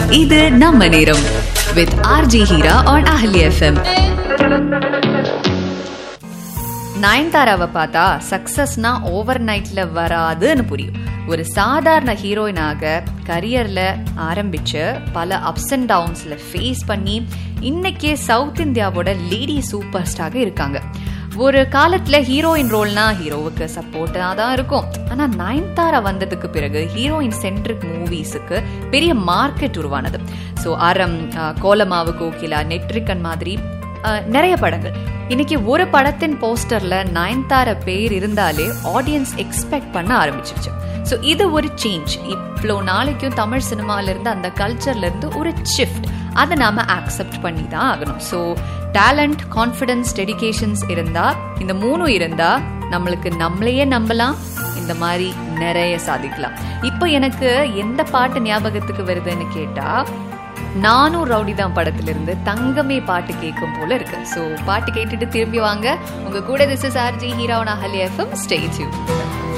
இது நம்ம நேரம் with RJ Heera on Ahali FM நயன்தாராவை பார்த்தா சக்சஸ்னா ஓவர் நைட்ல வராதுன்னு புரியும் ஒரு சாதாரண ஹீரோயினாக கரியர்ல ஆரம்பிச்சு பல அப்ஸ் அண்ட் டவுன்ஸ்ல ஃபேஸ் பண்ணி இன்னைக்கே சவுத் இந்தியாவோட லேடி சூப்பர் ஸ்டாராக இருக்காங்க ஒரு காலத்துல ஹீரோயின் ரோல்னா ஹீரோவுக்கு சப்போர்ட்டா தான் இருக்கும் ஆனா நயன்தாரா வந்ததுக்கு பிறகு ஹீரோயின் சென்ட்ரிக் மூவிஸுக்கு பெரிய மார்க்கெட் உருவானது ஸோ அறம் அஹ், கோலமாவு கோகிலா நெட்ரிக்கன் மாதிரி அஹ், நிறைய படங்கள் இன்னைக்கு ஒரு படத்தின் போஸ்டர்ல நயன்தாரா பேர் இருந்தாலே ஆடியன்ஸ் எக்ஸ்பெக்ட் பண்ண ஆரம்பிச்சிருச்சு ஸோ இது ஒரு சேஞ்ச் இவ்வளோ நாளைக்கும் தமிழ் சினிமால இருந்து அந்த கல்ச்சர்ல இருந்து ஒரு ஷிஃப்ட் அதை நாம அக்செப்ட் பண்ணி தான் ஆகணும் ஸோ டேலண்ட் கான்ஃபிடன்ஸ் டெடிகேஷன்ஸ் இருந்தா இந்த மூணும் இருந்தா நம்மளுக்கு நம்மளையே நம்பலாம் இந்த மாதிரி நிறைய சாதிக்கலாம் இப்போ எனக்கு எந்த பாட்டு ஞாபகத்துக்கு வருதுன்னு கேட்டா நானும் ரவுடி தான் படத்துல இருந்து தங்கமே பாட்டு கேட்கும் போல இருக்கு ஸோ பாட்டு கேட்டுட்டு திரும்பி வாங்க உங்க கூட திஸ் இஸ் ஆர்ஜி ஹீரோனா ஹலி எஃப்எம் ஸ்டே டியூன்